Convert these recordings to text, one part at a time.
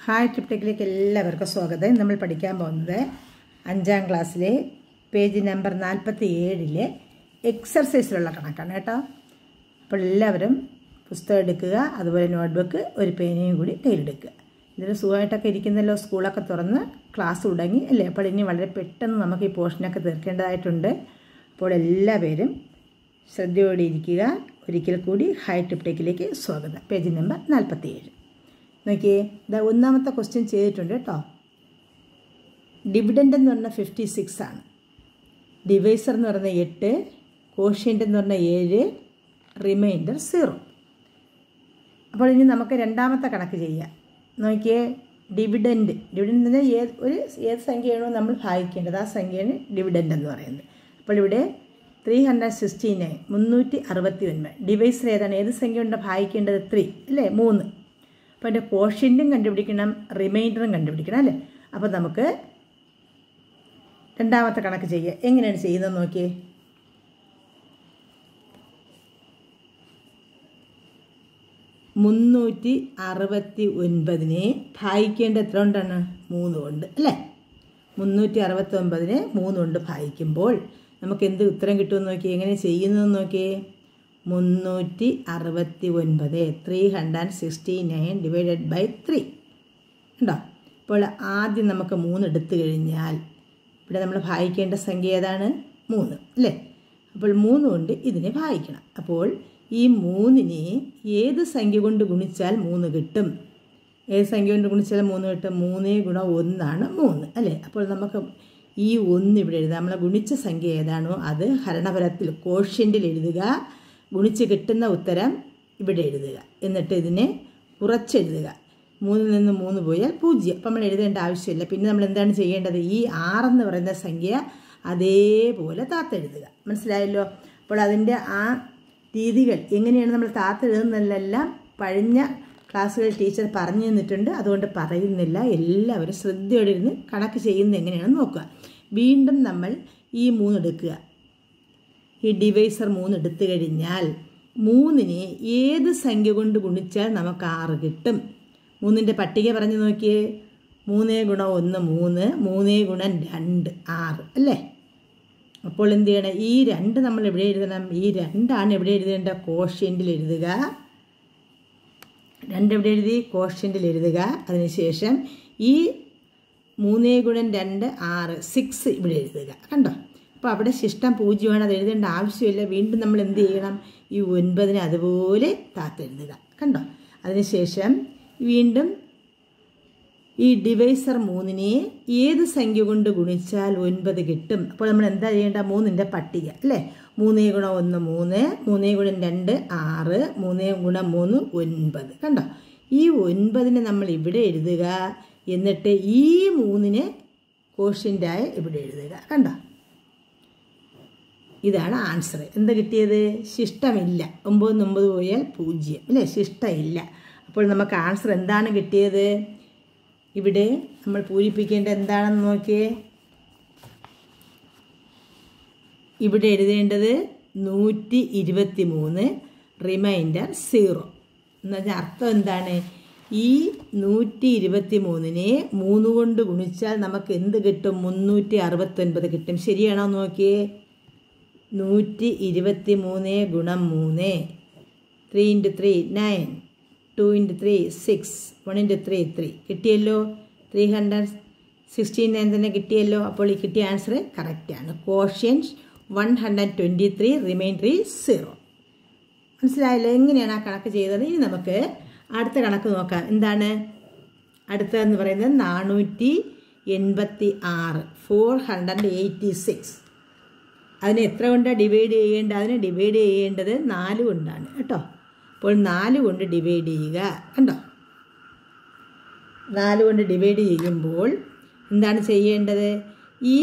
Hi ട്രിപ്ടെക്കിലേക്ക് എല്ലാവർക്കും സ്വാഗതം ഇന്ന് നമ്മൾ പഠിക്കാൻ പോകുന്നത് അഞ്ചാം ക്ലാസ്സിലെ പേജ് നമ്പർ നാൽപ്പത്തി ഏഴിലെ എക്സർസൈസിലുള്ള കണക്കാണ് കേട്ടോ അപ്പോൾ എല്ലാവരും പുസ്തകം എടുക്കുക അതുപോലെ നോട്ട്ബുക്ക് ഒരു പേനയും കൂടി കയ്യിലെടുക്കുക ഇതിൽ സുഖമായിട്ടൊക്കെ ഇരിക്കുന്നല്ലോ സ്കൂളൊക്കെ തുറന്ന് ക്ലാസ് തുടങ്ങി അല്ലേ അപ്പോൾ ഇനി വളരെ പെട്ടെന്ന് നമുക്ക് ഈ പോർഷനൊക്കെ തീർക്കേണ്ടതായിട്ടുണ്ട് അപ്പോൾ എല്ലാവരും ശ്രദ്ധയോടെ ഇരിക്കുക ഒരിക്കൽ കൂടി ഹൈ ടിപ്ടെക്കിലേക്ക് സ്വാഗതം പേജ് നമ്പർ നാൽപ്പത്തി ഏഴ് നോക്കിയേ ഇതാ ഒന്നാമത്തെ ക്വസ്റ്റ്യൻ ചെയ്തിട്ടുണ്ട് കേട്ടോ ഡിവിഡൻ്റ് എന്ന് പറഞ്ഞാൽ ഫിഫ്റ്റി സിക്സ് ആണ് ഡിവൈസർ എന്ന് പറഞ്ഞാൽ എട്ട് കോഷ്യൻ്റ് എന്ന് പറഞ്ഞാൽ ഏഴ് റിമൈൻഡർ സീറോ അപ്പോൾ ഇനി നമുക്ക് രണ്ടാമത്തെ കണക്ക് ചെയ്യാം നോക്കിയേ ഡിവിഡൻറ്റ് ഡിവിഡൻറ്റ് എന്ന് പറഞ്ഞാൽ ഏത് ഒരു ഏത് സംഖ്യയാണോ നമ്മൾ ഭാഗിക്കേണ്ടത് ആ സംഖ്യയാണ് ഡിവിഡൻറ്റ് എന്ന് പറയുന്നത് അപ്പോൾ ഇവിടെ ത്രീ ഹൺഡ്രഡ് സിക്സ്റ്റി നയൻ മുന്നൂറ്റി അറുപത്തി ഒൻപത് ഡിവൈസർ ഏതാണ് ഏത് സംഖ്യ കൊണ്ട് ഭാഗിക്കേണ്ടത് ത്രീ അല്ലേ മൂന്ന് അപ്പോൾ അതിൻ്റെ കോഷ്യൻറ്റും കണ്ടുപിടിക്കണം റിമൈൻഡറും കണ്ടുപിടിക്കണം അല്ലേ അപ്പോൾ നമുക്ക് രണ്ടാമത്തെ കണക്ക് ചെയ്യുക എങ്ങനെയാണ് ചെയ്യുന്നത് നോക്കിയേ മുന്നൂറ്റി അറുപത്തി ഒൻപതിനെ ഭാഗിക്കേണ്ട എത്ര കൊണ്ടാണ് മൂന്ന് കൊണ്ട് അല്ലേ മുന്നൂറ്റി അറുപത്തി ഒൻപതിനെ മൂന്ന് കൊണ്ട് ഭാഗിക്കുമ്പോൾ നമുക്ക് എന്ത് ഉത്തരം കിട്ടുമെന്ന് നോക്കി എങ്ങനെ ചെയ്യുന്നതെന്ന് നോക്കിയേ മുന്നൂറ്റി അറുപത്തി ഒൻപത് three hundred sixty nine divided by three ഉണ്ടോ അപ്പോൾ ആദ്യം നമുക്ക് മൂന്ന് എടുത്തു കഴിഞ്ഞാൽ ഇവിടെ നമ്മൾ ഭാഗിക്കേണ്ട സംഖ്യ ഏതാണ് മൂന്ന് അല്ലേ അപ്പോൾ മൂന്ന് കൊണ്ട് ഇതിനെ ഭാഗിക്കണം അപ്പോൾ ഈ മൂന്നിനെ ഏത് സംഖ്യ കൊണ്ട് ഗുണിച്ചാൽ മൂന്ന് കിട്ടും ഏത് സംഖ്യ കൊണ്ട് ഗുണിച്ചാൽ മൂന്ന് കിട്ടും മൂന്നേ ഗുണം ഒന്നാണ് മൂന്ന് അല്ലേ അപ്പോൾ നമുക്ക് ഈ ഒന്ന് ഇവിടെ എഴുതാം നമ്മളെ ഗുണിച്ച സംഖ്യ ഏതാണോ അത് ഹരണഫലത്തിൽ കോഷ്യൻ്റിൽ എഴുതുക ഗുണിച്ച് കിട്ടുന്ന ഉത്തരം ഇവിടെ എഴുതുക എന്നിട്ട് ഇതിനെ കുറച്ചെഴുതുക മൂന്നിൽ നിന്ന് മൂന്ന് പോയാൽ പൂജ്യം അപ്പം നമ്മൾ എഴുതേണ്ട ആവശ്യമില്ല പിന്നെ നമ്മൾ എന്താണ് ചെയ്യേണ്ടത് ഈ ആറെന്ന് പറയുന്ന സംഖ്യ അതേപോലെ താത്തെഴുതുക മനസ്സിലായല്ലോ അപ്പോൾ അതിൻ്റെ ആ രീതികൾ എങ്ങനെയാണ് നമ്മൾ താത്തെഴുതുന്നതിലെല്ലാം പഴഞ്ഞ ക്ലാസ്സുകൾ ടീച്ചർ പറഞ്ഞു തന്നിട്ടുണ്ട് അതുകൊണ്ട് പറയുന്നില്ല എല്ലാവരും ശ്രദ്ധയോടെ ഇരുന്ന് കണക്ക് ചെയ്യുന്നത് എങ്ങനെയാണെന്ന് നോക്കുക വീണ്ടും നമ്മൾ ഈ മൂന്നെടുക്കുക ഈ ഡിവൈസർ മൂന്ന് എടുത്തു കഴിഞ്ഞാൽ മൂന്നിനെ ഏത് സംഖ്യ കൊണ്ട് ഗുണിച്ചാൽ നമുക്ക് ആറ് കിട്ടും മൂന്നിൻ്റെ പട്ടിക പറഞ്ഞു നോക്കിയേ മൂന്നേ ഗുണം ഒന്ന് മൂന്ന് മൂന്നേ ഗുണം രണ്ട് ആറ് അല്ലേ അപ്പോൾ എന്ത് ചെയ്യണം ഈ രണ്ട് നമ്മൾ എവിടെ എഴുതണം ഈ രണ്ടാണ് എവിടെ എഴുതേണ്ട കോഷ്യൻ്റിൽ എഴുതുക രണ്ട് എവിടെ എഴുതി കോഷ്യൻ്റിൽ എഴുതുക അതിനുശേഷം ഈ മൂന്നേ ഗുണം രണ്ട് ആറ് സിക്സ് ഇവിടെ എഴുതുക കണ്ടോ അപ്പോൾ അവിടെ ശിഷ്ടം പൂജ്യമാണ് അത് എഴുതേണ്ട ആവശ്യമില്ല വീണ്ടും നമ്മൾ എന്ത് ചെയ്യണം ഈ ഒൻപതിനെ അതുപോലെ താത്തെഴുതുക കണ്ടോ അതിനുശേഷം വീണ്ടും ഈ ഡിവൈസർ മൂന്നിനെ ഏത് സംഖ്യ കൊണ്ട് ഗുണിച്ചാൽ ഒൻപത് കിട്ടും അപ്പോൾ നമ്മൾ എന്താ ചെയ്യേണ്ട മൂന്നിൻ്റെ പട്ടിക അല്ലേ മൂന്നേ ഗുണം ഒന്ന് മൂന്ന് മൂന്നേ ഗുണം രണ്ട് ആറ് മൂന്നേ ഗുണം മൂന്ന് ഒൻപത് കണ്ടോ ഈ ഒൻപതിനെ നമ്മൾ ഇവിടെ എഴുതുക എന്നിട്ട് ഈ മൂന്നിനെ കോഷ്യൻ്റായി ഇവിടെ എഴുതുക കണ്ടോ ഇതാണ് ആൻസർ എന്താ കിട്ടിയത് ശിഷ്ടമില്ല ഒമ്പത് ഒമ്പത് പോയാൽ പൂജ്യം അല്ലേ ശിഷ്ടമില്ല അപ്പോൾ നമുക്ക് ആൻസർ എന്താണ് കിട്ടിയത് ഇവിടെ നമ്മൾ പൂരിപ്പിക്കേണ്ട എന്താണെന്ന് നോക്കിയേ ഇവിടെ എഴുതേണ്ടത് നൂറ്റി ഇരുപത്തി മൂന്ന് റിമൈൻഡർ സീറോ എന്ന് പറഞ്ഞാൽ അർത്ഥം എന്താണ് ഈ നൂറ്റി ഇരുപത്തി മൂന്നിനെ മൂന്ന് കൊണ്ട് ഗുണിച്ചാൽ നമുക്ക് എന്ത് കിട്ടും മുന്നൂറ്റി അറുപത്തൊൻപത് കിട്ടും ശരിയാണോ നോക്കിയേ നൂറ്റി ഇരുപത്തി മൂന്ന് ഗുണം മൂന്ന് three into three nine two into three six one into three three കിട്ടിയല്ലോ ത്രീ ഹൺഡ്രഡ് സിക്സ്റ്റീൻ നയൻ തന്നെ കിട്ടിയല്ലോ അപ്പോൾ ഈ കിട്ടിയ ആൻസർ കറക്റ്റാണ് quotients one hundred twenty three റിമൈൻഡറി സീറോ മനസ്സിലായല്ലോ എങ്ങനെയാണ് ആ കണക്ക് ചെയ്തത് ഇനി നമുക്ക് അടുത്ത കണക്ക് നോക്കാം എന്താണ് അടുത്തതെന്ന് പറയുന്നത് നാനൂറ്റി എൺപത്തി ആറ് ഫോർ ഹൺഡ്രഡ് എയ്റ്റി സിക്സ് അതിനെ എത്ര കൊണ്ടാണ് ഡിവൈഡ് ചെയ്യേണ്ടത് അതിനെ ഡിവൈഡ് ചെയ്യേണ്ടത് നാല് കൊണ്ടാണ് കേട്ടോ അപ്പോൾ നാല് കൊണ്ട് ഡിവൈഡ് ചെയ്യുക കണ്ടോ നാല് കൊണ്ട് ഡിവൈഡ് ചെയ്യുമ്പോൾ എന്താണ് ചെയ്യേണ്ടത് ഈ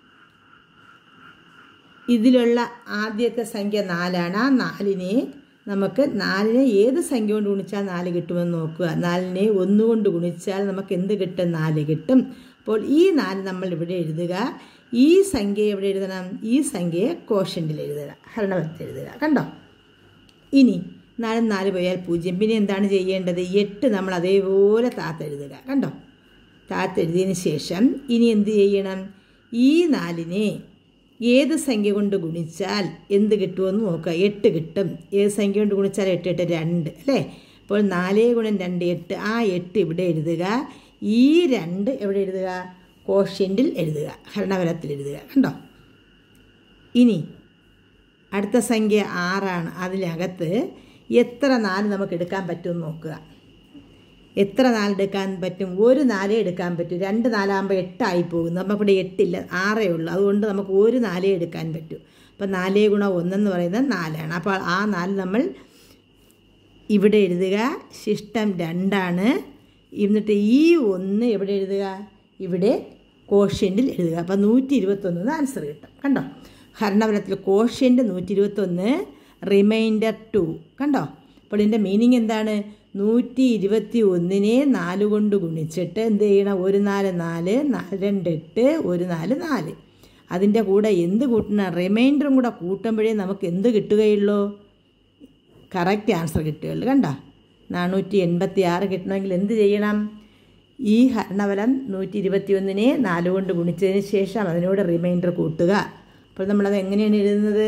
ഇതിലുള്ള ആദ്യത്തെ സംഖ്യ നാലാണ് ആ നാലിനെ നമുക്ക് നാലിനെ ഏത് സംഖ്യ കൊണ്ട് ഗുണിച്ചാൽ നാല് കിട്ടുമെന്ന് നോക്കുക നാലിനെ ഒന്നുകൊണ്ട് ഗുണിച്ചാൽ നമുക്ക് എന്ത് കിട്ടും നാല് കിട്ടും അപ്പോൾ ഈ നാല് നമ്മൾ ഇവിടെ എഴുതുക ഈ സംഖ്യ എവിടെ എഴുതണം ഈ സംഖ്യയെ കോഷ്യൻ്റിൽ എഴുതുക ഹരണവത്തിൽ എഴുതുക കണ്ടോ ഇനി നാലും നാല് പോയാൽ പൂജ്യം പിന്നെ എന്താണ് ചെയ്യേണ്ടത് എട്ട് നമ്മൾ അതേപോലെ താത്തെഴുതുക കണ്ടോ താത്തെഴുതിയതിന് ശേഷം ഇനി എന്ത് ചെയ്യണം ഈ നാലിനെ ഏത് സംഖ്യ കൊണ്ട് ഗുണിച്ചാൽ എന്ത് കിട്ടുമെന്ന് നോക്കുക എട്ട് കിട്ടും ഏത് സംഖ്യ കൊണ്ട് ഗുണിച്ചാൽ എട്ട് എട്ട് രണ്ട് അല്ലേ അപ്പോൾ നാല് ഗുണം രണ്ട് എട്ട് ആ എട്ട് ഇവിടെ എഴുതുക ഈ രണ്ട് എവിടെ എഴുതുക കോഷ്യൻറ്റിൽ എഴുതുക ഹരണഫലത്തിൽ എഴുതുക കണ്ടോ ഇനി അടുത്ത സംഖ്യ ആറാണ് അതിനകത്ത് എത്ര നാല് നമുക്ക് എടുക്കാൻ പറ്റുമെന്ന് നോക്കുക എത്ര നാലെടുക്കാൻ പറ്റും ഒരു നാലേ എടുക്കാൻ പറ്റും രണ്ട് നാലാകുമ്പോൾ എട്ടായി പോകും നമുക്കിവിടെ എട്ടില്ല ആറേ ഉള്ളൂ അതുകൊണ്ട് നമുക്ക് ഒരു നാലേ എടുക്കാൻ പറ്റും അപ്പം നാലേ ഗുണം ഒന്നെന്ന് പറയുന്നത് നാലാണ് അപ്പോൾ ആ നാല് നമ്മൾ ഇവിടെ എഴുതുക ശിഷ്ടം രണ്ടാണ് എന്നിട്ട് ഈ ഒന്ന് എവിടെ എഴുതുക ഇവിടെ കോഷ്യൻറ്റിൽ എഴുതുക അപ്പോൾ നൂറ്റി ഇരുപത്തൊന്ന് ആൻസർ കിട്ടും കണ്ടോ ഹരണഫലത്തിൽ കോഷ്യൻ്റ് നൂറ്റി ഇരുപത്തൊന്ന് റിമൈൻഡർ ടു കണ്ടോ അപ്പോൾ ഇതിൻ്റെ മീനിങ് എന്താണ് നൂറ്റി ഇരുപത്തി ഒന്നിനെ നാല് കൊണ്ട് ഗുണിച്ചിട്ട് എന്ത് ചെയ്യണം ഒരു നാല് നാല് നാല് രണ്ട് എട്ട് ഒരു നാല് നാല് അതിൻ്റെ കൂടെ എന്ത് കൂട്ടണം റിമൈൻഡറും കൂടെ കൂട്ടുമ്പോഴേ നമുക്ക് എന്ത് കിട്ടുകയുള്ളൂ കറക്റ്റ് ആൻസർ കിട്ടുകയുള്ളൂ കണ്ടോ നാനൂറ്റി എൺപത്തി ആറ് കിട്ടണമെങ്കിൽ എന്ത് ചെയ്യണം ഈ ഹരണഫലം നൂറ്റി ഇരുപത്തി ഒന്നിനെ നാല് കൊണ്ട് ഗുണിച്ചതിന് ശേഷം അതിനോട് റിമൈൻഡർ കൂട്ടുക അപ്പോൾ നമ്മളത് എങ്ങനെയാണ് എഴുതുന്നത്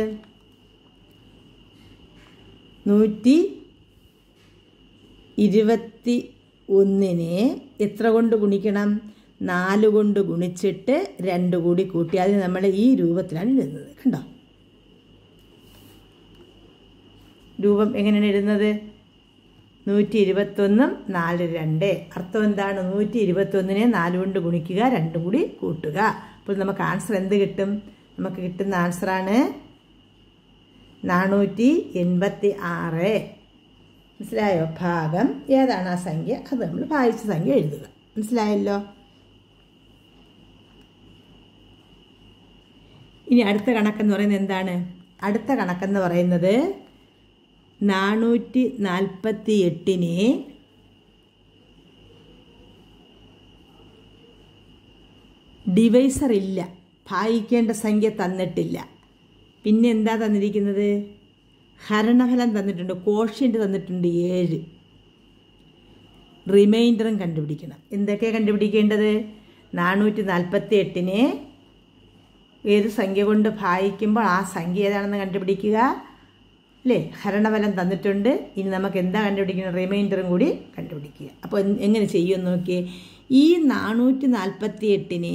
നൂറ്റി ഇരുപത്തി ഒന്നിനെ എത്ര കൊണ്ട് ഗുണിക്കണം നാല് കൊണ്ട് ഗുണിച്ചിട്ട് രണ്ട് കൂടി കൂട്ടി അതിന് നമ്മൾ ഈ രൂപത്തിലാണ് എഴുതുന്നത് കണ്ടോ രൂപം എങ്ങനെയാണ് എഴുതുന്നത് നൂറ്റി ഇരുപത്തൊന്നും നാല് രണ്ട് അർത്ഥം എന്താണ് നൂറ്റി ഇരുപത്തൊന്നിനെ നാല് കൊണ്ട് ഗുണിക്കുക രണ്ടും കൂടി കൂട്ടുക അപ്പോൾ നമുക്ക് ആൻസർ എന്ത് കിട്ടും നമുക്ക് കിട്ടുന്ന ആൻസറാണ് നാനൂറ്റി എൺപത്തി ആറ് മനസ്സിലായോ ഭാഗം ഏതാണ് ആ സംഖ്യ അത് നമ്മൾ ഭാഗിച്ച സംഖ്യ എഴുതുക മനസ്സിലായല്ലോ ഇനി അടുത്ത കണക്കെന്ന് പറയുന്നത് എന്താണ് അടുത്ത കണക്കെന്ന് പറയുന്നത് നാനൂറ്റി നാൽപ്പത്തി എട്ടിനെ ഡിവൈസർ ഇല്ല ഭാഗിക്കേണ്ട സംഖ്യ തന്നിട്ടില്ല പിന്നെ എന്താ തന്നിരിക്കുന്നത് ഹരണഫലം തന്നിട്ടുണ്ട് കോഷ്യൻ്റ് തന്നിട്ടുണ്ട് ഏഴ് റിമൈൻഡറും കണ്ടുപിടിക്കണം എന്തൊക്കെയാണ് കണ്ടുപിടിക്കേണ്ടത് നാനൂറ്റി നാൽപ്പത്തി എട്ടിനെ ഏത് സംഖ്യ കൊണ്ട് ഭാഗിക്കുമ്പോൾ ആ സംഖ്യ ഏതാണെന്ന് കണ്ടുപിടിക്കുക അല്ലേ ഹരണഫലം തന്നിട്ടുണ്ട് ഇനി നമുക്ക് എന്താ കണ്ടുപിടിക്കുന്നത് റിമൈൻഡറും കൂടി കണ്ടുപിടിക്കുക അപ്പോൾ എങ്ങനെ ചെയ്യുമെന്ന് നോക്കിയേ ഈ നാനൂറ്റി നാൽപ്പത്തി എട്ടിനെ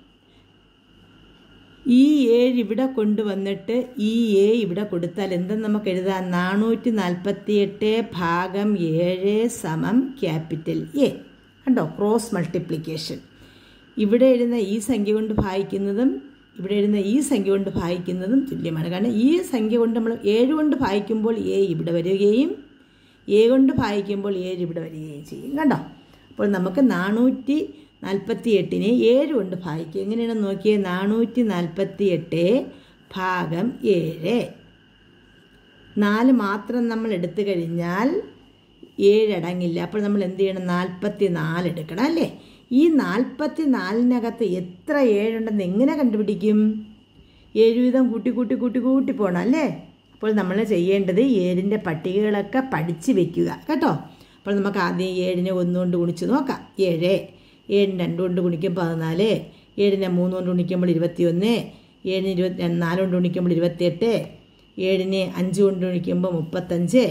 ഈ ഏഴ് ഇവിടെ കൊണ്ടുവന്നിട്ട് ഈ എ ഇവിടെ കൊടുത്താൽ എന്തെന്ന് നമുക്ക് എഴുതാം നാനൂറ്റി നാൽപ്പത്തി എട്ട് ഭാഗം ഏഴ് സമം ക്യാപിറ്റൽ എ കണ്ടോ ക്രോസ് മൾട്ടിപ്ലിക്കേഷൻ ഇവിടെ എഴുതുന്ന ഈ സംഖ്യ കൊണ്ട് ഭാഗിക്കുന്നതും ഇവിടെ എഴുതുന്ന ഈ സംഖ്യ കൊണ്ട് ഭാഗിക്കുന്നതും തുല്യമാണ് കാരണം ഈ സംഖ്യ കൊണ്ട് നമ്മൾ ഏഴ് കൊണ്ട് ഭാഗിക്കുമ്പോൾ എ ഇവിടെ വരികയും എ കൊണ്ട് ഭാഗിക്കുമ്പോൾ ഏഴ് ഇവിടെ വരികയും ചെയ്യും കണ്ടോ അപ്പോൾ നമുക്ക് നാനൂറ്റി നാൽപ്പത്തി എട്ടിനെ ഏഴ് കൊണ്ട് ഭാഗിക്കുക എങ്ങനെയാണെന്ന് നോക്കിയേ നാനൂറ്റി നാൽപ്പത്തി എട്ട് ഭാഗം ഏഴ് നാല് മാത്രം നമ്മൾ എടുത്തു കഴിഞ്ഞാൽ ഏഴടങ്ങില്ല അപ്പോൾ നമ്മൾ എന്ത് ചെയ്യണം നാൽപ്പത്തി നാല് എടുക്കണം അല്ലേ ഈ നാൽപ്പത്തി നാലിനകത്ത് എത്ര ഏഴുണ്ടെന്ന് എങ്ങനെ കണ്ടുപിടിക്കും ഏഴ് വീതം കൂട്ടി കൂട്ടി കൂട്ടി കൂട്ടി പോകണം അല്ലേ അപ്പോൾ നമ്മൾ ചെയ്യേണ്ടത് ഏഴിൻ്റെ പട്ടികകളൊക്കെ പഠിച്ച് വെക്കുക കേട്ടോ അപ്പോൾ നമുക്ക് ആദ്യം ഏഴിനെ ഒന്നുകൊണ്ട് ഗുണിച്ച് നോക്കാം ഏഴ് ഏഴിന് രണ്ട് കൊണ്ട് ഗുണിക്കും പതിനാല് ഏഴിനെ മൂന്ന് കൊണ്ട് ഗുണിക്കുമ്പോൾ ഇരുപത്തിയൊന്ന് ഏഴിന് ഇരുപത്തി നാല് കൊണ്ട് ഗുണിക്കുമ്പോൾ ഇരുപത്തിയെട്ട് ഏഴിനെ അഞ്ച് കൊണ്ട് ഗുണിക്കുമ്പോൾ മുപ്പത്തഞ്ച്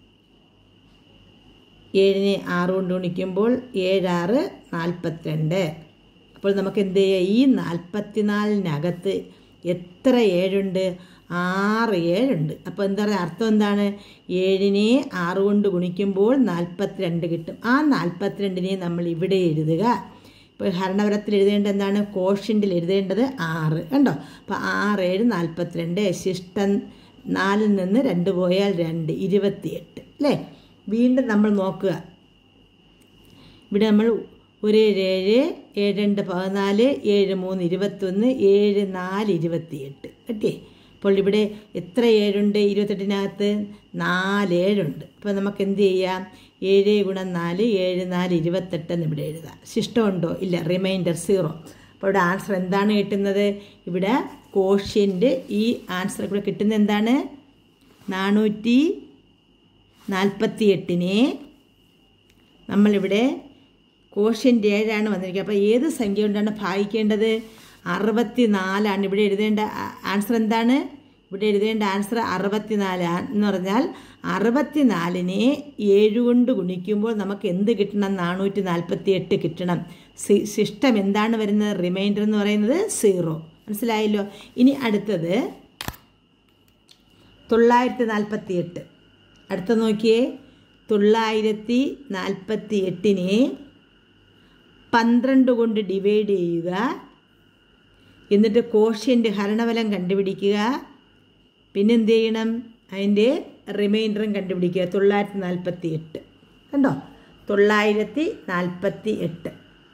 ഏഴിനെ ആറ് കൊണ്ട് ഗുണിക്കുമ്പോൾ ഏഴാറ് നാൽപ്പത്തിരണ്ട് അപ്പോൾ നമുക്ക് എന്ത് ചെയ്യാം ഈ നാൽപ്പത്തിനാലിനകത്ത് എത്ര ഏഴുണ്ട് ആറ് ഏഴുണ്ട് അപ്പോൾ എന്താ പറയുക അർത്ഥം എന്താണ് ഏഴിനെ ആറ് കൊണ്ട് ഗുണിക്കുമ്പോൾ നാൽപ്പത്തിരണ്ട് കിട്ടും ആ നാൽപ്പത്തിരണ്ടിനെ നമ്മൾ ഇവിടെ എഴുതുക ഇപ്പോൾ ഹരണവരത്തിൽ എഴുതേണ്ടത് എന്താണ് കോഷ്യൻ്റിൽ എഴുതേണ്ടത് ആറ് കണ്ടോ അപ്പോൾ ആറ് ഏഴ് നാൽപ്പത്തിരണ്ട് ശിഷ്ടം നാലിൽ നിന്ന് രണ്ട് പോയാൽ രണ്ട് ഇരുപത്തിയെട്ട് അല്ലേ വീണ്ടും നമ്മൾ നോക്കുക ഇവിടെ നമ്മൾ ഒരു ഏഴ് ഏഴ് ഏഴ് രണ്ട് പതിനാല് ഏഴ് മൂന്ന് ഇരുപത്തൊന്ന് ഏഴ് നാല് ഇരുപത്തിയെട്ട് കിട്ടിയേ അപ്പോൾ ഇവിടെ എത്ര ഏഴുണ്ട് ഇരുപത്തെട്ടിനകത്ത് നാല് ഏഴുണ്ട് അപ്പോൾ നമുക്ക് എന്ത് ചെയ്യാം ഏഴ് ഗുണം നാല് ഏഴ് നാല് ഇരുപത്തെട്ടെന്ന് ഇവിടെ എഴുതാം ശിഷ്ടമുണ്ടോ ഇല്ല റിമൈൻഡർ സീറോ അപ്പോൾ ഇവിടെ ആൻസർ എന്താണ് കിട്ടുന്നത് ഇവിടെ കോഷ്യൻ്റ് ഈ ആൻസർ ഇവിടെ കിട്ടുന്നത് എന്താണ് നാനൂറ്റി നാൽപ്പത്തി എട്ടിനെ നമ്മളിവിടെ കോഷ്യൻ്റ് ഏഴാണ് വന്നിരിക്കുന്നത് അപ്പോൾ ഏത് സംഖ്യ കൊണ്ടാണ് ഭാഗിക്കേണ്ടത് അറുപത്തി നാലാണ് ഇവിടെ എഴുതേണ്ട ആൻസർ എന്താണ് ഇവിടെ എഴുതേണ്ട ആൻസർ അറുപത്തിനാല് എന്ന് പറഞ്ഞാൽ അറുപത്തിനാലിനെ ഏഴ് കൊണ്ട് ഗുണിക്കുമ്പോൾ നമുക്ക് എന്ത് കിട്ടണം നാനൂറ്റി നാൽപ്പത്തി എട്ട് കിട്ടണം സി- ശിഷ്ടം എന്താണ് വരുന്നത് റിമൈൻഡർ എന്ന് പറയുന്നത് സീറോ മനസ്സിലായല്ലോ ഇനി അടുത്തത് തൊള്ളായിരത്തി നാൽപ്പത്തി എട്ട് അടുത്ത നോക്കിയേ തൊള്ളായിരത്തി നാൽപ്പത്തി എട്ടിനെ പന്ത്രണ്ട് കൊണ്ട് ഡിവൈഡ് ചെയ്യുക എന്നിട്ട് കോഷ്യൻ്റ് ഹരണഫലം കണ്ടുപിടിക്കുക പിന്നെ എന്ത് ചെയ്യണം അതിൻ്റെ റിമൈൻഡറും കണ്ടുപിടിക്കുക തൊള്ളായിരത്തി നാൽപ്പത്തി എട്ട് കണ്ടോ തൊള്ളായിരത്തി നാൽപ്പത്തി എട്ട്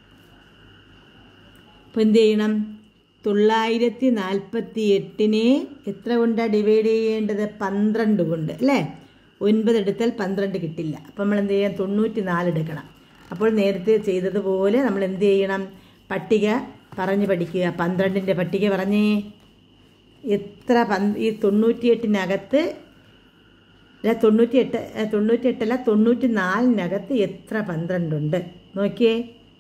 അപ്പോൾ എന്ത് ചെയ്യണം തൊള്ളായിരത്തി നാൽപ്പത്തി എട്ടിനെ എത്ര കൊണ്ടാണ് ഡിവൈഡ് ചെയ്യേണ്ടത് പന്ത്രണ്ട് കൊണ്ട് അല്ലേ ഒൻപത് എടുത്താൽ പന്ത്രണ്ട് കിട്ടില്ല അപ്പോൾ നമ്മൾ എന്ത് ചെയ്യാം തൊണ്ണൂറ്റി നാല് എടുക്കണം അപ്പോൾ നേരത്തെ ചെയ്തതുപോലെ നമ്മൾ എന്ത് ചെയ്യണം പട്ടിക പറഞ്ഞ് പഠിക്കുക പന്ത്രണ്ടിൻ്റെ പട്ടിക പറഞ്ഞേ എത്ര പന്ത് ഈ തൊണ്ണൂറ്റിയെട്ടിനകത്ത് അല്ല തൊണ്ണൂറ്റിയെട്ട് ഏ, തൊണ്ണൂറ്റിയെട്ടല്ല തൊണ്ണൂറ്റി നാലിനകത്ത് എത്ര പന്ത്രണ്ടുണ്ട് നോക്കിയേ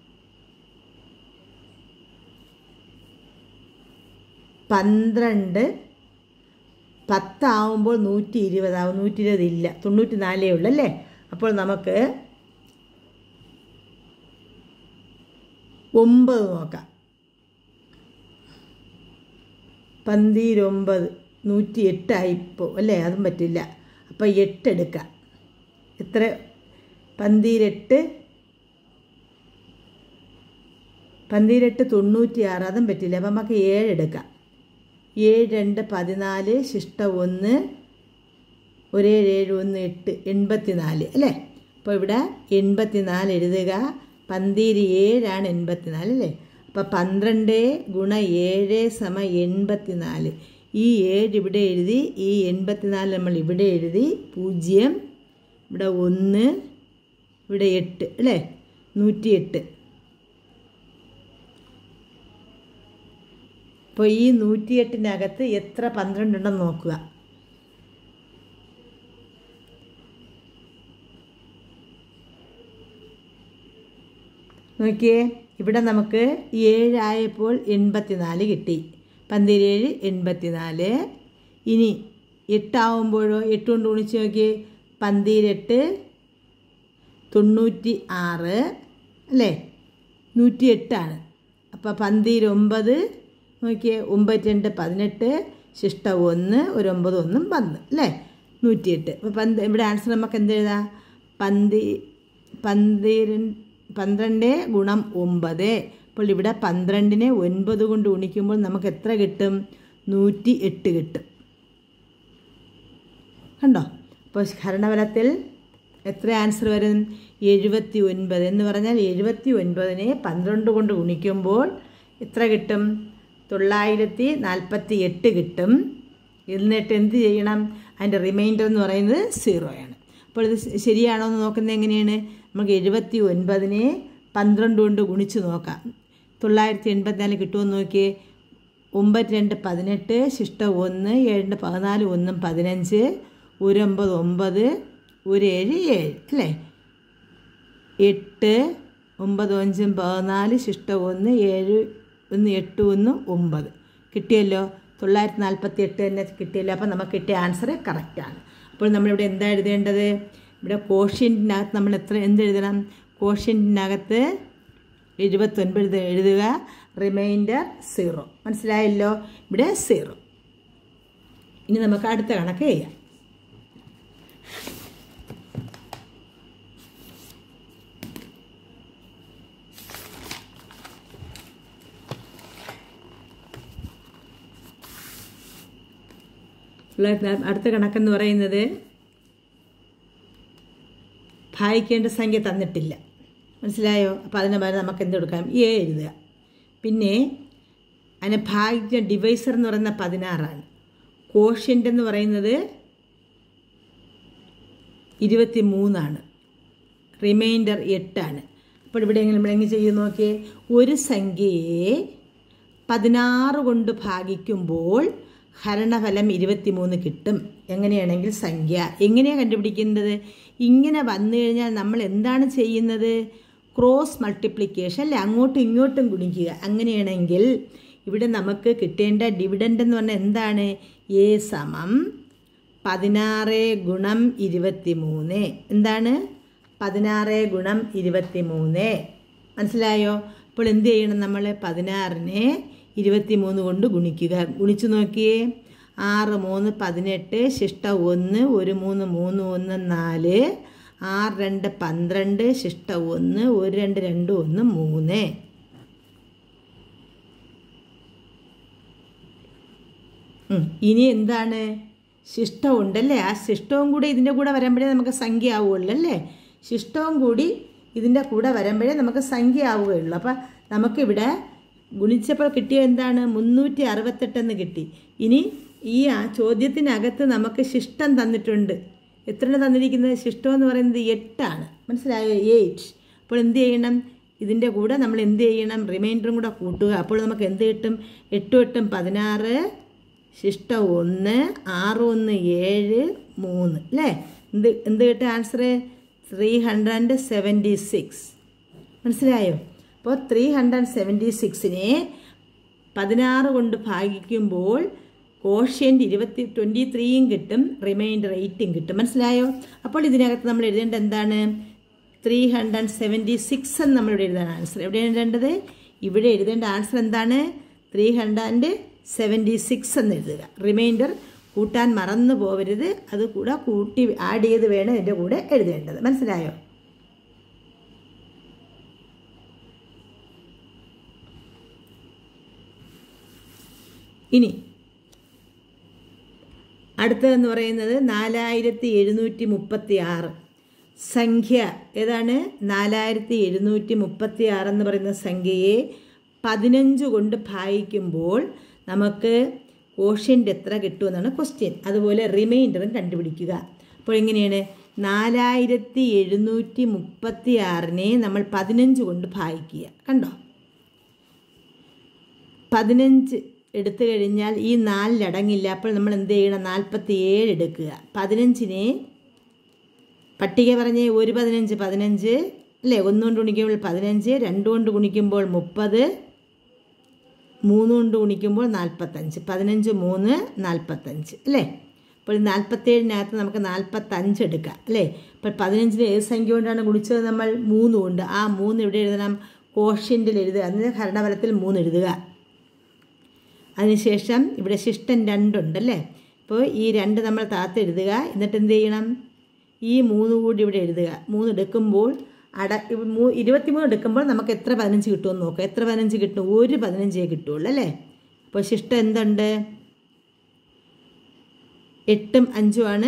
പന്ത്രണ്ട് പത്താവുമ്പോൾ നൂറ്റി ഇരുപതാവും നൂറ്റി ഇരുപത് ഇല്ല തൊണ്ണൂറ്റി നാലേ ഉള്ളൂ അല്ലേ അപ്പോൾ നമുക്ക് ഒമ്പത് നോക്കാം പന്തിരൊമ്പത് നൂറ്റി എട്ടായിപ്പോൾ അല്ലേ അതും പറ്റില്ല അപ്പോൾ എട്ടെടുക്കാം എത്ര പന്തിരെട്ട് പന്തിരെട്ട് തൊണ്ണൂറ്റിയാറ് അതും പറ്റില്ല അപ്പം നമുക്ക് ഏഴ് എടുക്കാം ഏഴ് രണ്ട് പതിനാല് ശിഷ്ട ഒന്ന് ഒരേഴ് ഏഴ് ഒന്ന് എട്ട് എൺപത്തിനാല് അല്ലേ അപ്പോൾ ഇവിടെ എൺപത്തിനാല് എഴുതുക പന്തീര് ഏഴാണ് എൺപത്തിനാല് അല്ലേ അപ്പോൾ പന്ത്രണ്ട് ഗുണ ഏഴ് സമ എൺപത്തിനാല് ഈ ഏഴ് ഇവിടെ എഴുതി ഈ എൺപത്തിനാല് നമ്മൾ ഇവിടെ എഴുതി പൂജ്യം ഇവിടെ ഒന്ന് ഇവിടെ എട്ട് അല്ലേ നൂറ്റിയെട്ട് അപ്പോൾ ഈ നൂറ്റിയെട്ടിനകത്ത് എത്ര പന്ത്രണ്ടുണ്ടെന്ന് നോക്കുക നോക്കിയേ ഇവിടെ നമുക്ക് ഏഴായപ്പോൾ എൺപത്തിനാല് കിട്ടി പന്തിരേഴ് എൺപത്തിനാല് ഇനി എട്ടാവുമ്പോഴോ എട്ട് കൊണ്ട് ഗുണിച്ച് നോക്കിയേ പന്തിരെട്ട് തൊണ്ണൂറ്റി ആറ് അല്ലേ നൂറ്റി എട്ടാണ് അപ്പോൾ പന്തിരൊമ്പത് നോക്കിയേ ഒമ്പത് രണ്ട് പതിനെട്ട് ശിഷ്ട ഒന്ന് ഒരു ഒമ്പത് ഒന്നും പന്ത് അല്ലേ നൂറ്റിയെട്ട് അപ്പോൾ പന്ത് ഇവിടെ ആൻസർ നമുക്ക് എന്ത് എഴുതാം പന്തി പന്തിര പന്ത്രണ്ട് ഗുണം ഒമ്പത് അപ്പോൾ ഇവിടെ പന്ത്രണ്ടിനെ ഒൻപത് കൊണ്ട് ഗുണിക്കുമ്പോൾ നമുക്ക് എത്ര കിട്ടും നൂറ്റി എട്ട് കിട്ടും കണ്ടോ അപ്പോൾ ഹരണഫലത്തിൽ എത്ര ആൻസർ വരും എഴുപത്തി ഒൻപത് എന്ന് പറഞ്ഞാൽ എഴുപത്തി ഒൻപതിനെ പന്ത്രണ്ട് കൊണ്ട് ഗുണിക്കുമ്പോൾ എത്ര കിട്ടും തൊള്ളായിരത്തി നാൽപ്പത്തി എട്ട് കിട്ടും എന്നിട്ട് എന്ത് ചെയ്യണം അതിൻ്റെ റിമൈൻഡർ എന്ന് പറയുന്നത് സീറോയാണ് അപ്പോൾ ഇത് ശരിയാണോ എന്ന് നോക്കുന്നത് എങ്ങനെയാണ് നമുക്ക് എഴുപത്തി ഒൻപതിനെ പന്ത്രണ്ട് കൊണ്ട് ഗുണിച്ച് നോക്കാം തൊള്ളായിരത്തി എൺപത്തിനാല് കിട്ടുമെന്ന് നോക്കിയേ ഒമ്പത് രണ്ട് പതിനെട്ട് ശിഷ്ട ഒന്ന് ഏഴ് പതിനാല് ഒന്നും പതിനഞ്ച് ഒരൊമ്പത് ഒമ്പത് ഒരു ഏഴ് ഏഴ് അല്ലേ എട്ട് ഒമ്പത് അഞ്ചും പതിനാല് ശിഷ്ട ഒന്ന് ഏഴ് ഒന്ന് എട്ട് ഒന്ന് ഒമ്പത് കിട്ടിയല്ലോ തൊള്ളായിരത്തി നാൽപ്പത്തി എട്ട് തന്നെ കിട്ടിയല്ലോ അപ്പോൾ നമുക്ക് കിട്ടിയ ആൻസർ കറക്റ്റാണ് അപ്പോൾ നമ്മളിവിടെ എന്താ എഴുതേണ്ടത് ഇവിടെ കോഷ്യൻറ്റിനകത്ത് നമ്മൾ എത്ര എന്ത് എഴുതണം കോഷ്യൻറ്റിനകത്ത് എഴുപത്തൊൻപത് എഴുതുക റിമൈൻഡർ സീറോ മനസ്സിലായല്ലോ ഇവിടെ സീറോ ഇനി നമുക്ക് അടുത്ത കണക്ക് ചെയ്യാം അടുത്ത കണക്കെന്ന് പറയുന്നത് ഭാഗിക്കേണ്ട സംഖ്യ തന്നിട്ടില്ല മനസ്സിലായോ അപ്പോൾ അതിന് പകരം നമുക്ക് എന്ത് കൊടുക്കാം എ എഴുതുക പിന്നെ അതിനെ ഭാഗിച്ച ഡിവൈസർ എന്ന് പറയുന്ന പതിനാറാണ് കോഷ്യൻ്റ് എന്ന് പറയുന്നത് ഇരുപത്തി മൂന്നാണ് റിമൈൻഡർ എട്ടാണ് അപ്പോൾ ഇവിടെ എങ്ങനെ നമ്മൾ എങ്ങനെ ചെയ്യും നോക്കിയേ ഒരു സംഖ്യയെ പതിനാറ് കൊണ്ട് ഭാഗിക്കുമ്പോൾ ഹരണഫലം ഇരുപത്തിമൂന്ന് കിട്ടും എങ്ങനെയാണെങ്കിൽ സംഖ്യ എങ്ങനെയാണ് കണ്ടുപിടിക്കുന്നത് ഇങ്ങനെ വന്നു കഴിഞ്ഞാൽ നമ്മൾ എന്താണ് ചെയ്യുന്നത് ക്രോസ് മൾട്ടിപ്ലിക്കേഷൻ അല്ലേ അങ്ങോട്ടും ഇങ്ങോട്ടും ഗുണിക്കുക അങ്ങനെയാണെങ്കിൽ ഇവിടെ നമുക്ക് കിട്ടേണ്ട ഡിവിഡൻഡ് എന്ന് പറഞ്ഞാൽ എന്താണ് എ സമം പതിനാറ് ഗുണം ഇരുപത്തി മൂന്ന് എന്താണ് പതിനാറ് ഗുണം ഇരുപത്തി മൂന്ന് മനസ്സിലായോ അപ്പോൾ എന്ത് ചെയ്യണം നമ്മൾ പതിനാറിനെ ഇരുപത്തി മൂന്ന് കൊണ്ട് ഗുണിക്കുക ഗുണിച്ചു നോക്കിയേ ആറ് മൂന്ന് പതിനെട്ട് ശിഷ്ട ഒന്ന് ഒരു മൂന്ന് മൂന്ന് ഒന്ന് നാല് ആറ് രണ്ട് പന്ത്രണ്ട് ശിഷ്ട ഒന്ന് ഒരു രണ്ട് രണ്ട് ഒന്ന് മൂന്ന് ഉം. ഇനി എന്താണ് ശിഷ്ടം ഉണ്ടല്ലേ ആ ശിഷ്ടവും കൂടി ഇതിൻ്റെ കൂടെ വരുമ്പോഴേ നമുക്ക് സംഖ്യ ആവുകയുള്ളൂ അല്ലേ ശിഷ്ടവും കൂടി ഇതിൻ്റെ കൂടെ വരുമ്പോഴേ നമുക്ക് സംഖ്യ ആവുകയുള്ളൂ അപ്പം നമുക്കിവിടെ ഗുണിച്ചപ്പോൾ കിട്ടിയ എന്താണ് മുന്നൂറ്റി അറുപത്തെട്ടെന്ന് കിട്ടി ഇനി ഈ ആ ചോദ്യത്തിനകത്ത് നമുക്ക് ശിഷ്ടം തന്നിട്ടുണ്ട് എത്ര തന്നിരിക്കുന്നത് ശിഷ്ടം എന്ന് പറയുന്നത് എട്ടാണ് മനസ്സിലായോ എയ്റ്റ് അപ്പോൾ എന്ത് ചെയ്യണം ഇതിൻ്റെ കൂടെ നമ്മൾ എന്ത് ചെയ്യണം റിമൈൻഡറും കൂടെ കൂട്ടുക അപ്പോൾ നമുക്ക് എന്ത് കിട്ടും എട്ടും എട്ടും പതിനാറ് ശിഷ്ടം ഒന്ന് ആറ് ഒന്ന് ഏഴ് മൂന്ന് അല്ലേ എന്ത് എന്ത് കിട്ടും answer three hundred seventy six മനസ്സിലായോ അപ്പോൾ ത്രീ ഹൺഡ്രഡ് സെവൻറ്റി സിക്സിനെ പതിനാറ് കൊണ്ട് ഭാഗിക്കുമ്പോൾ കോഷ്യൻ്റ് ഇരുപത്തി ട്വൻറ്റി ത്രീയും കിട്ടും റിമൈൻഡർ എയ്റ്റും കിട്ടും മനസ്സിലായോ അപ്പോൾ ഇതിനകത്ത് നമ്മൾ എഴുതേണ്ടത് എന്താണ് ത്രീ ഹൺഡ്രഡ് സെവൻറ്റി സിക്സ് എന്ന് നമ്മളിവിടെ എഴുതാൻ ആൻസർ എവിടെ എഴുതേണ്ടത് ഇവിടെ എഴുതേണ്ട ആൻസർ എന്താണ് ത്രീ ഹൺഡ്രഡ് സെവൻറ്റി സിക്സ് എന്ന് എഴുതുക റിമൈൻഡർ കൂട്ടാൻ മറന്നു പോകരുത് അത് കൂടെ കൂട്ടി ആഡ് ചെയ്ത് വേണം എൻ്റെ കൂടെ എഴുതേണ്ടത് മനസ്സിലായോ ഇനി അടുത്തതെന്ന് പറയുന്നത് നാലായിരത്തി എഴുന്നൂറ്റി മുപ്പത്തി ആറ് സംഖ്യ ഏതാണ് നാലായിരത്തി എഴുന്നൂറ്റി മുപ്പത്തി ആറ് എന്ന് പറയുന്ന സംഖ്യയെ പതിനഞ്ച് കൊണ്ട് ഭാഗിക്കുമ്പോൾ നമുക്ക് കോഷ്യൻ്റ് എത്ര കിട്ടുമെന്നാണ് ക്വസ്റ്റ്യൻ അതുപോലെ റിമൈൻഡറും കണ്ടുപിടിക്കുക അപ്പോൾ എങ്ങനെയാണ് നാലായിരത്തി എഴുന്നൂറ്റി മുപ്പത്തി ആറിനെ നമ്മൾ പതിനഞ്ച് കൊണ്ട് ഭാഗിക്കുക കണ്ടോ പതിനഞ്ച് എടുത്തു കഴിഞ്ഞാൽ ഈ നാലിലടങ്ങില്ല അപ്പോൾ നമ്മൾ എന്ത് ചെയ്യണം നാൽപ്പത്തി ഏഴ് എടുക്കുക പതിനഞ്ചിനെ പട്ടിക പറഞ്ഞ് ഒരു പതിനഞ്ച് പതിനഞ്ച് അല്ലേ ഒന്നുകൊണ്ട് ഗുണിക്കുമ്പോൾ പതിനഞ്ച് രണ്ട് കൊണ്ട് ഗുണിക്കുമ്പോൾ മുപ്പത് മൂന്ന് കൊണ്ട് ഗുണിക്കുമ്പോൾ നാൽപ്പത്തഞ്ച് പതിനഞ്ച് മൂന്ന് നാൽപ്പത്തഞ്ച് അല്ലേ അപ്പോൾ നാൽപ്പത്തേഴിനകത്ത് നമുക്ക് നാൽപ്പത്തഞ്ച് എടുക്കാം അല്ലേ അപ്പോൾ പതിനഞ്ചിന് ഏത് സംഖ്യ കൊണ്ടാണ് ഗുണിച്ചത് നമ്മൾ മൂന്ന് കൊണ്ട് ആ മൂന്ന് ഇവിടെ എഴുതണം കോഷ്യൻ്റിൽ എഴുതുക അതിന് ഹരണഫലത്തിൽ മൂന്ന് എഴുതുക അതിനുശേഷം ഇവിടെ ശിഷ്ടൻ രണ്ടുണ്ടല്ലേ അപ്പോൾ ഈ രണ്ട് നമ്മൾ താത്ത് എഴുതുക എന്നിട്ട് എന്ത് ചെയ്യണം ഈ മൂന്ന് കൂടി ഇവിടെ എഴുതുക മൂന്ന് എടുക്കുമ്പോൾ അട മൂ ഇരുപത്തിമൂന്ന് എടുക്കുമ്പോൾ നമുക്ക് എത്ര പതിനഞ്ച് കിട്ടുമെന്ന് നോക്കാം എത്ര പതിനഞ്ച് കിട്ടും ഒരു പതിനഞ്ചേ കിട്ടുള്ളൂ അല്ലേ അപ്പോൾ ശിഷ്ടം എന്തുണ്ട് എട്ടും അഞ്ചുമാണ്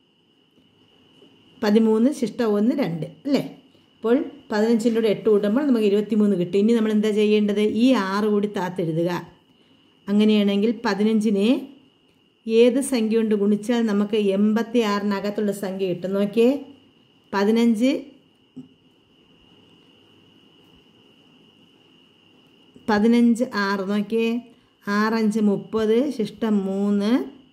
പതിമൂന്ന് ശിഷ്ടം ഒന്ന് രണ്ട് അല്ലേ അപ്പോൾ പതിനഞ്ചിൻ്റെ കൂടെ എട്ട് കൂട്ടുമ്പോൾ നമുക്ക് ഇരുപത്തിമൂന്ന് കിട്ടും ഇനി നമ്മൾ എന്താ ചെയ്യേണ്ടത് ഈ ആറ് കൂടി താത്തെഴുതുക അങ്ങനെയാണെങ്കിൽ പതിനഞ്ചിനെ ഏത് സംഖ്യ കൊണ്ട് ഗുണിച്ചാൽ നമുക്ക് എൺപത്തി ആറിനകത്തുള്ള സംഖ്യ കിട്ടും നോക്കിയേ പതിനഞ്ച് പതിനഞ്ച് ആറ് നോക്കിയേ ആറഞ്ച് മുപ്പത് ശിഷ്ടം മൂന്ന്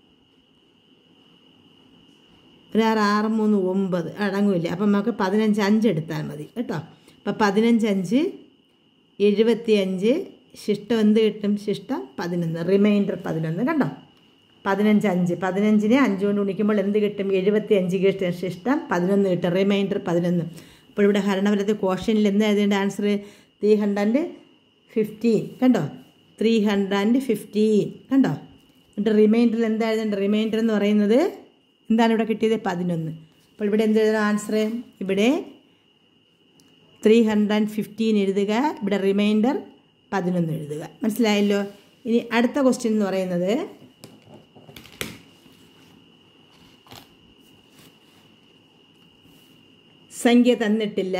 ഒരാറ് ആറ് മൂന്ന് ഒമ്പത് അടങ്ങില്ല അപ്പം നമുക്ക് പതിനഞ്ച് അഞ്ച് എടുത്താൽ മതി കേട്ടോ അപ്പം പതിനഞ്ച് അഞ്ച് എഴുപത്തി അഞ്ച് ശിഷ്ടം എന്ത് കിട്ടും ശിഷ്ടം പതിനൊന്ന് റിമൈൻഡർ പതിനൊന്ന് കണ്ടോ പതിനഞ്ച് അഞ്ച് പതിനഞ്ചിനെ അഞ്ച് കൊണ്ട് ഗുണിക്കുമ്പോൾ എന്ത് കിട്ടും എഴുപത്തി അഞ്ച് കിട്ടും ശിഷ്ടം പതിനൊന്ന് കിട്ടും റിമൈൻഡർ പതിനൊന്ന് അപ്പോൾ ഇവിടെ ഹരണഫലത്തിൽ കോഷനിൽ എന്താ എഴുതേണ്ട ആൻസർ ത്രീ ഹൺഡ്രഡ് ഫിഫ്റ്റീൻ കണ്ടോ ത്രീ ഹൺഡ്രഡ് ഫിഫ്റ്റീൻ കണ്ടോ എന്നിട്ട് റിമൈൻഡറിൽ എന്താ എഴുതേണ്ടത് റിമൈൻഡർ എന്ന് പറയുന്നത് എന്താണ് ഇവിടെ കിട്ടിയത് പതിനൊന്ന് അപ്പോൾ ഇവിടെ എന്ത് എഴുതണം ആൻസർ ഇവിടെ ത്രീ ഹൺഡ്രഡ് ഫിഫ്റ്റീൻ എഴുതുക ഇവിടെ റിമൈൻഡർ പതിനൊന്ന് എഴുതുക മനസ്സിലായല്ലോ ഇനി അടുത്ത ക്വസ്റ്റ്യൻ എന്ന് പറയുന്നത് സംഖ്യ തന്നിട്ടില്ല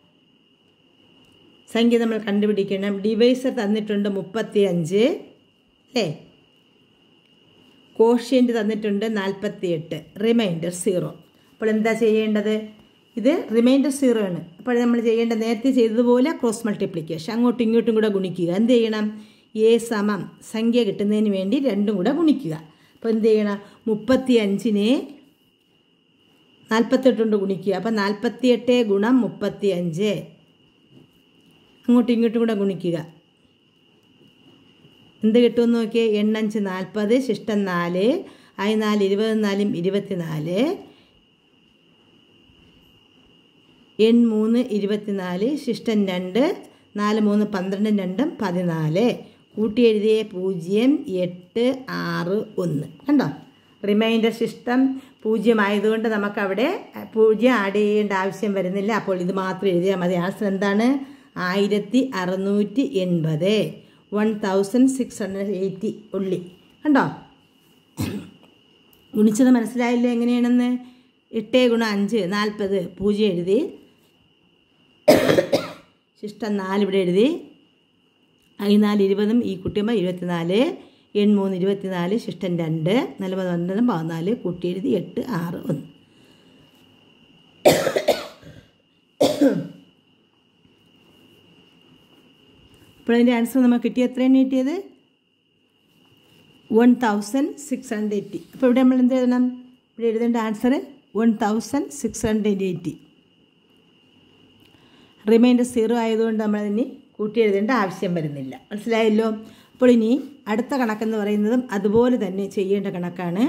സംഖ്യ നമ്മൾ കണ്ടുപിടിക്കണം ഡിവൈസർ തന്നിട്ടുണ്ട് മുപ്പത്തി അഞ്ച് അല്ലേ കോഷ്യൻ്റ് തന്നിട്ടുണ്ട് നാൽപ്പത്തി എട്ട് റിമൈൻഡർ സീറോ അപ്പോൾ എന്താ ചെയ്യേണ്ടത് ഇത് റിമൈൻഡർ സീറോ ആണ് അപ്പോൾ നമ്മൾ ചെയ്യേണ്ട നേരത്തെ ചെയ്തതുപോലെ ക്രോസ് മൾട്ടിപ്ലിക്കേഷൻ അങ്ങോട്ടും ഇങ്ങോട്ടും കൂടെ ഗുണിക്കുക എന്ത് ചെയ്യണം എ സമം സംഖ്യ കിട്ടുന്നതിന് വേണ്ടി രണ്ടും കൂടെ ഗുണിക്കുക അപ്പോൾ എന്ത് ചെയ്യണം മുപ്പത്തി അഞ്ചിനെ നാൽപ്പത്തെട്ട് കൊണ്ട് ഗുണിക്കുക അപ്പം നാൽപ്പത്തിയെട്ട് ഗുണം മുപ്പത്തി അഞ്ച് അങ്ങോട്ടും ഇങ്ങോട്ടും കൂടെ ഗുണിക്കുക എന്ത് കിട്ടുമെന്ന് നോക്കിയേ എണ്ണഞ്ച് നാൽപ്പത് ശിഷ്ടം നാല് ആയി നാല് ഇരുപത് നാലും ഇരുപത്തിനാല് എൺ മൂന്ന് ഇരുപത്തിനാല് ശിഷ്ടം രണ്ട് നാല് മൂന്ന് പന്ത്രണ്ടും രണ്ടും പതിനാല് കൂട്ടി എഴുതിയ പൂജ്യം എട്ട് ആറ് ഒന്ന് കണ്ടോ റിമൈൻഡർ സിസ്റ്റം പൂജ്യം ആയതുകൊണ്ട് നമുക്കവിടെ പൂജ്യം ആഡ് ചെയ്യേണ്ട ആവശ്യം വരുന്നില്ല അപ്പോൾ ഇത് മാത്രം എഴുതിയാൽ മതി ആൻസർ എന്താണ് ആയിരത്തി അറുന്നൂറ്റി എൺപത് one thousand six hundred eighty ഉള്ളി കണ്ടോ ഗുണിച്ചത് മനസ്സിലായില്ല എങ്ങനെയാണെന്ന് എട്ട് ഗുണം അഞ്ച് നാൽപ്പത് പൂജ്യം എഴുതി ശിഷ്ടം നാല് ഇവിടെ എഴുതി അതിനാല് ഇരുപതും ഈ കുട്ടിയമ്മ ഇരുപത്തിനാല് എൺമൂന്ന് ഇരുപത്തിനാല് ശിഷ്ടം രണ്ട് നാല് പന്ത്രണ്ടും പതിനാല് കൂട്ടി എഴുതി എട്ട് ആറ് ഒന്ന് ഇപ്പോൾ അതിൻ്റെ ആൻസർ നമുക്ക് കിട്ടിയ എത്രയാണ് കിട്ടിയത് one thousand six hundred eighty അപ്പോൾ ഇവിടെ നമ്മൾ എന്ത് എഴുതണം ഇവിടെ എഴുതേണ്ട answer one thousand six hundred eighty remainder zero ആയതുകൊണ്ട് നമ്മളതിന് കൂട്ടി എഴുതേണ്ട ആവശ്യം വരുന്നില്ല മനസ്സിലായല്ലോ അപ്പോൾ ഇനി അടുത്ത കണക്കെന്ന് പറയുന്നതും അതുപോലെ തന്നെ ചെയ്യേണ്ട കണക്കാണ്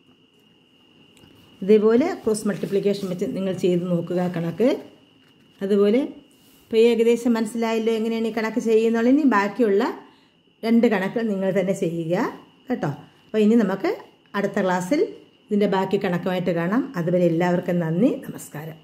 ഇതേപോലെ ക്രോസ് മൾട്ടിപ്ലിക്കേഷൻ വെച്ച് നിങ്ങൾ ചെയ്ത് നോക്കുക കണക്ക് അതുപോലെ ഇപ്പോൾ ഏകദേശം മനസ്സിലായല്ലോ എങ്ങനെയാണ് ഈ കണക്ക് ചെയ്യുന്നുള്ളത് ഇനി ബാക്കിയുള്ള രണ്ട് കണക്ക് നിങ്ങൾ തന്നെ ചെയ്യുക കേട്ടോ അപ്പോൾ ഇനി നമുക്ക് അടുത്ത ക്ലാസ്സിൽ ഇതിൻ്റെ ബാക്കി കണക്കുമായിട്ട് കാണാം അതുവരെ എല്ലാവർക്കും നന്ദി നമസ്കാരം